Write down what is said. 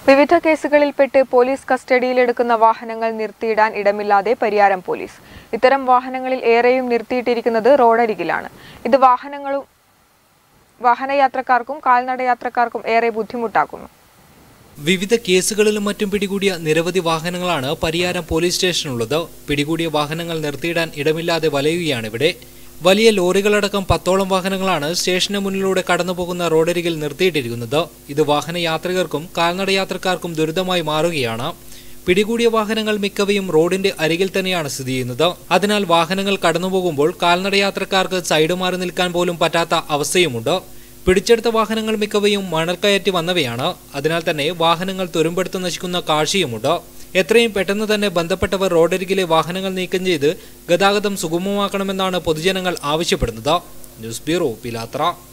വിവിധ കേസുകളിൽപ്പെട്ട് പോലീസ് കസ്റ്റഡിയിലെടുക്കുന്ന വാഹനങ്ങൾ നിർത്തിയിടാൻ ഇടമില്ലാതെ പരിയാരം പോലീസ് ഇത്തരം വാഹനങ്ങളിൽ ഏറെയും നിർത്തിയിട്ടിരിക്കുന്നത് റോഡരികിലാണ് ഇത് വാഹനങ്ങളും വാഹനയാത്രക്കാർക്കും കാൽനട യാത്രക്കാർക്കും ഏറെ ബുദ്ധിമുട്ടാക്കുന്നു വിവിധ കേസുകളിലും മറ്റും പിടികൂടിയ നിരവധി വാഹനങ്ങളാണ് പരിയാരം പോലീസ് സ്റ്റേഷനുള്ളത് പിടികൂടിയ വാഹനങ്ങൾ നിർത്തിയിടാൻ ഇടമില്ലാതെ വലയുകയാണ് ഇവിടെ വലിയ ലോറികളടക്കം പത്തോളം വാഹനങ്ങളാണ് സ്റ്റേഷന് മുന്നിലൂടെ കടന്നുപോകുന്ന റോഡരികിൽ നിർത്തിയിട്ടിരിക്കുന്നത് ഇത് വാഹന യാത്രികർക്കും കാൽനട യാത്രക്കാർക്കും ദുരിതമായി മാറുകയാണ് പിടികൂടിയ വാഹനങ്ങൾ മിക്കവയും റോഡിന്റെ അരികിൽ തന്നെയാണ് സ്ഥിതി ചെയ്യുന്നത് അതിനാൽ വാഹനങ്ങൾ കടന്നുപോകുമ്പോൾ കാൽനട യാത്രക്കാർക്ക് സൈഡ് മാറി നിൽക്കാൻ പോലും പറ്റാത്ത അവസ്ഥയുമുണ്ട് പിടിച്ചെടുത്ത വാഹനങ്ങൾ മിക്കവയും മണൽക്കയറ്റി വന്നവയാണ് അതിനാൽ തന്നെ വാഹനങ്ങൾ തുരുമ്പെടുത്ത് നശിക്കുന്ന കാഴ്ചയുമുണ്ട് എത്രയും പെട്ടെന്ന് തന്നെ ബന്ധപ്പെട്ടവർ റോഡരികിലെ വാഹനങ്ങൾ നീക്കം ചെയ്ത് ഗതാഗതം സുഗമമാക്കണമെന്നാണ് പൊതുജനങ്ങൾ ആവശ്യപ്പെടുന്നത് ന്യൂസ് ബ്യൂറോ പിലാത്ര